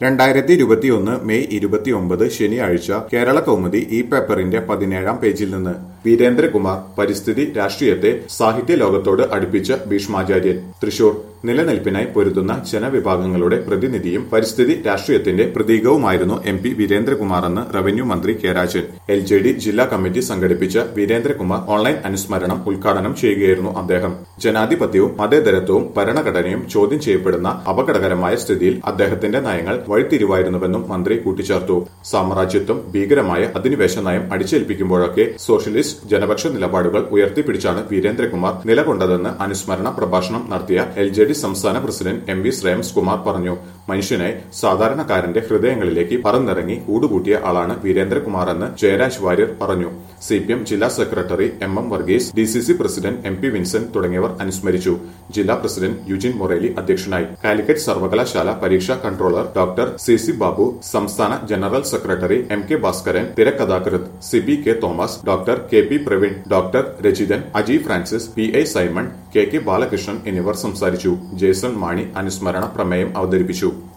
രണ്ടായിരത്തി ഇരുപത്തിയൊന്ന് മെയ് ഇരുപത്തിയൊമ്പത് ശനിയാഴ്ച കേരള കൗമുദി ഈ പേപ്പറിന്റെ പതിനേഴാം പേജിൽ നിന്ന് വീരേന്ദ്രകുമാർ പരിസ്ഥിതി രാഷ്ട്രീയത്തെ സാഹിത്യ ലോകത്തോട് അടുപ്പിച്ച ഭീഷ്മാചാര്യൻ തൃശൂർ നിലനിൽപ്പിനായി പൊരുതുന്ന ജനവിഭാഗങ്ങളുടെ പ്രതിനിധിയും പരിസ്ഥിതി രാഷ്ട്രീയത്തിന്റെ പ്രതീകവുമായിരുന്നു എം പി വീരേന്ദ്രകുമാർ എന്ന് റവന്യൂ മന്ത്രി K Rajan L J D ജില്ലാ കമ്മിറ്റി സംഘടിപ്പിച്ച വീരേന്ദ്രകുമാർ ഓൺലൈൻ അനുസ്മരണം ഉദ്ഘാടനം ചെയ്യുകയായിരുന്നു അദ്ദേഹം ജനാധിപത്യവും മതേതരത്വവും ഭരണഘടനയും ചോദ്യം ചെയ്യപ്പെടുന്ന അപകടകരമായ സ്ഥിതിയിൽ അദ്ദേഹത്തിന്റെ നയങ്ങൾ വഴിത്തിരിവായിരുന്നുവെന്നും മന്ത്രി കൂട്ടിച്ചേർത്തു സാമ്രാജ്യത്വം ഭീകരമായ അധിനിവേശ നയം അടിച്ചേൽപ്പിക്കുമ്പോഴൊക്കെ സോഷ്യലിസ്റ്റ് ജനപക്ഷ നിലപാടുകൾ ഉയർത്തിപ്പിടിച്ചാണ് വീരേന്ദ്രകുമാർ നിലകൊണ്ടതെന്ന് അനുസ്മരണ പ്രഭാഷണം നടത്തിയ എൽ ജെ ഡി സംസ്ഥാന president M V Shreyams Kumar പറഞ്ഞു മനുഷ്യനായി സാധാരണക്കാരന്റെ ഹൃദയങ്ങളിലേക്ക് പറന്നിറങ്ങി കൂടുകൂട്ടിയ ആളാണ് വീരേന്ദ്രകുമാർ എന്ന് ജയരാജ് വാര്യർ പറഞ്ഞു സി പി എം ജില്ലാ secretary M M Varghese D C C president M P Vincent തുടങ്ങിയവർ അനുസ്മരിച്ചു ജില്ലാ പ്രസിഡന്റ് യുജിൻ മൊറേലി അധ്യക്ഷനായി കാലിക്കറ്റ് സർവകലാശാല പരീക്ഷാ controller doctor C C Babu സംസ്ഥാന general secretary M K Bhaskaran തിരക്കഥാകൃത്ത് Siby K Thomas doctor K P Praveen doctor Rajithan Aji Francis P A Simon K K Balakrishnan എന്നിവർ സംസാരിച്ചു ജേസൺ മാണി അനുസ്മരണ പ്രമേയം അവതരിപ്പിച്ചു